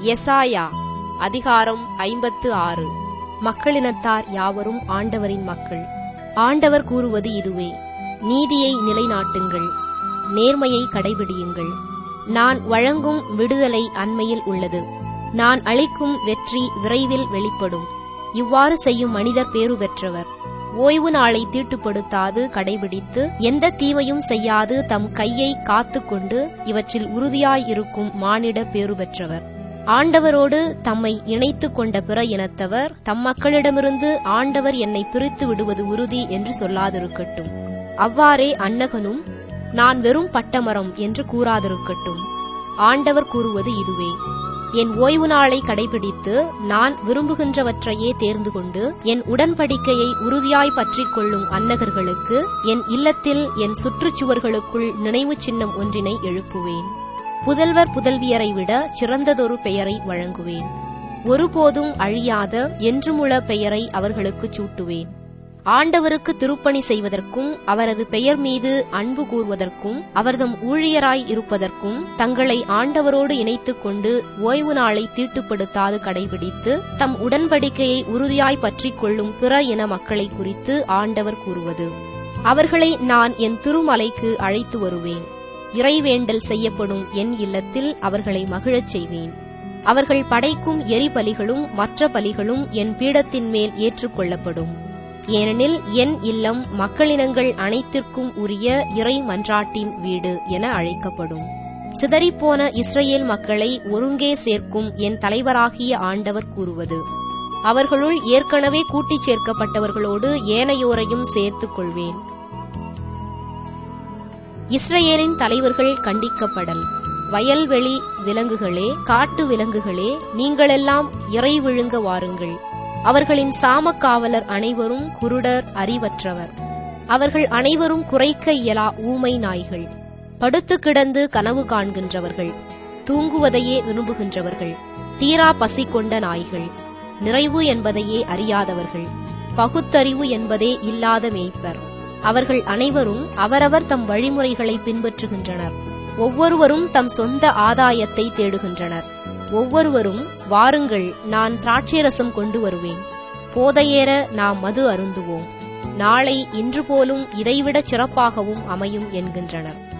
எசாயா அதிகாரம் ஐம்பத்து ஆறு மக்களினத்தார் யாவரும் ஆண்டவரின் மக்கள் ஆண்டவர் கூறுவது இதுவே நீதியை நிலைநாட்டுங்கள் நேர்மையை கடைபிடியுங்கள் நான் வழங்கும் விடுதலை அண்மையில் உள்ளது நான் அளிக்கும் வெற்றி விரைவில் வெளிப்படும் இவ்வாறு செய்யும் மனிதர் பேறு பெற்றவர் ஓய்வு நாளை தீட்டுப்படுத்தாது கடைபிடித்து எந்த தீமையும் செய்யாது தம் கையை காத்துக்கொண்டு இவற்றில் உறுதியாயிருக்கும் மானிட பேறு பெற்றவர் ஆண்டவரோடு தம்மை இணைத்துக் கொண்ட பிற இனத்தவர் தம் மக்களிடமிருந்து ஆண்டவர் என்னை பிரித்து விடுவது உறுதி என்று சொல்லாதிருக்கட்டும் அவ்வாறே அன்னகனும் நான் வெறும் பட்டமரம் என்று கூறாதிருக்கட்டும் ஆண்டவர் கூறுவது இதுவே என் ஓய்வு நாளை கடைபிடித்து நான் விரும்புகின்றவற்றையே தேர்ந்து கொண்டு என் உடன்படிக்கையை உறுதியாய் பற்றிக் கொள்ளும் அன்னகர்களுக்கு என் இல்லத்தில் என் சுற்றுச்சுவர்களுக்குள் நினைவு சின்னம் ஒன்றினை எழுப்புவேன் புதல்வர் புதல்வியரை விட சிறந்ததொரு பெயரை வழங்குவேன் ஒருபோதும் அழியாத என்றுமுள்ள பெயரை அவர்களுக்குச் சூட்டுவேன் ஆண்டவருக்கு திருப்பணி செய்வதற்கும் அவரது பெயர் மீது அன்பு கூர்வதற்கும் அவர்தம் ஊழியராய் இருப்பதற்கும் தங்களை ஆண்டவரோடு இணைத்துக் கொண்டு ஓய்வு நாளை தீட்டுப்படுத்தாது கடைபிடித்து தம் உடன்படிக்கையை உறுதியாய் பற்றிக் கொள்ளும் பிற இன மக்களை குறித்து ஆண்டவர் கூறுவது அவர்களை நான் என் திருமலைக்கு அழைத்து வருவேன் இறைவேண்டல் செய்யப்படும் என் இல்லத்தில் அவர்களை மகிழச் செய்வேன் அவர்கள் படைக்கும் எரிபலிகளும் மற்ற பலிகளும் என் பீடத்தின் மேல் ஏற்றுக்கொள்ளப்படும் ஏனெனில் என் இல்லம் மக்களினங்கள் அனைத்திற்கும் உரிய இறை மன்றாட்டின் வீடு என அழைக்கப்படும் சிதறிப்போன இஸ்ரேல் மக்களை ஒருங்கே சேர்க்கும் என் தலைவராகிய ஆண்டவர் கூறுவது அவர்களுள் ஏற்கனவே கூட்டிச் சேர்க்கப்பட்டவர்களோடு ஏனையோரையும் சேர்த்துக் கொள்வேன் இஸ்ரேலின் தலைவர்கள் கண்டிக்கப்படல் வயல்வெளி விலங்குகளே காட்டு விலங்குகளே நீங்களெல்லாம் இறை விழுங்க வாருங்கள் அவர்களின் சாமக்காவலர் அனைவரும் குருடர் அறிவற்றவர் அவர்கள் அனைவரும் குறைக்க இயலா ஊமை நாய்கள் படுத்து கிடந்து கனவு காண்கின்றவர்கள் தூங்குவதையே விரும்புகின்றவர்கள் தீரா பசி கொண்ட நாய்கள் நிறைவு என்பதையே அறியாதவர்கள் பகுத்தறிவு என்பதே இல்லாத மேய்ப்பர் அவர்கள் அனைவரும் அவரவர் தம் வழிமுறைகளை பின்பற்றுகின்றனர் ஒவ்வொருவரும் தம் சொந்த ஆதாயத்தை தேடுகின்றனர் ஒவ்வொருவரும் வாருங்கள் நான் திராட்சைரசம் கொண்டு வருவேன் போதையேற நாம் மது அருந்துவோம் நாளை இன்று போலும் இதைவிட சிறப்பாகவும் அமையும் என்கின்றனர்